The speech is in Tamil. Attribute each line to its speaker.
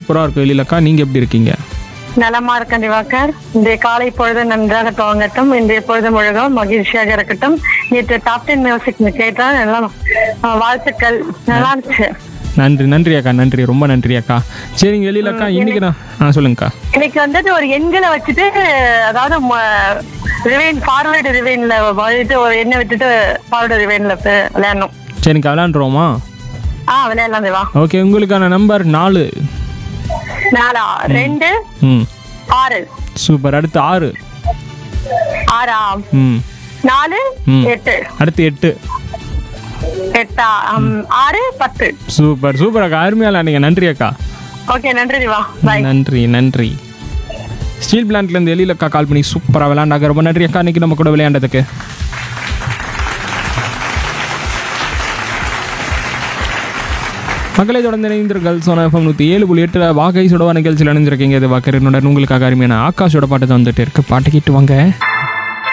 Speaker 1: சூப்பராக இருக்கும் எழிலக்கா நீங்கள் எப்படி இருக்கீங்க
Speaker 2: நலமா இருக்கேன் திவாகர் இன்றைய காலை பொழுது நன்றாக துவங்கட்டும் இன்றைய பொழுது முழுதும் மகிழ்ச்சியாக இருக்கட்டும் நேற்று டாப் டென் மியூசிக் கேட்டேன் எல்லாம் அஹ், வாழ்த்துக்கள் நல்லா இருந்துச்சு
Speaker 1: நன்றி நன்றி அக்கா நன்றி ரொம்ப நன்றி அக்கா சரிங்க எழிலக்கா இன்னைக்கு நான் ஆ சொல்லுங்கக்கா
Speaker 2: இன்னைக்கு வந்துட்டு ஒரு எண்களை வச்சுட்டு அதாவது ரிவைன் ஃபார்வர்டு ரிவைன்ல வந்துட்டு ஒரு எண்ணை விட்டுட்டு ஃபார்வர்டு ரிவைன்ல விளையாடணும்
Speaker 1: சரிங்கக்கா விளாண்டுருவோமா
Speaker 2: ஆ விளையாடலாம் தேவா
Speaker 1: ஓகே உங்களுக்கான நம்பர் நாலு
Speaker 2: நாலா ரெண்டு
Speaker 1: ம்
Speaker 2: ஆறு
Speaker 1: சூப்பர் அடுத்து ஆறு
Speaker 2: ஆறா
Speaker 1: ம்
Speaker 2: நாலு
Speaker 1: ம்.
Speaker 2: எட்டு
Speaker 1: அடுத்து எட்டு
Speaker 2: எட்டா ம், ஆறு பத்து
Speaker 1: சூப்பர் சூப்பர் அக்கா அருமையாக விளாண்டிங்க நன்றி அக்கா
Speaker 2: ஓகே நன்றி திவா பாய்
Speaker 1: நன்றி நன்றி ஸ்டீல் பிளான்ட்லேருந்து எழிலக்கா கால் பண்ணி சூப்பராக விளையாண்டாங்க ரொம்ப நன்றி அக்கா இன்னைக்கு நம்ம கூட விளையாண்டதுக்கு மக்களை தொடர்ந்து இணைந்திருங்கள் சோனா எஃப்எம் நூற்றி ஏழு புள்ளி எட்டு வாகை சுடவா நிகழ்ச்சியில் இணைஞ்சிருக்கீங்க இது வாக்கரினுடன் உங்களுக்காக அருமையான ஆகாஷோட பாட்டு தான் வந்துட்டு இருக்கு பாட்டு கேட்டு வாங்க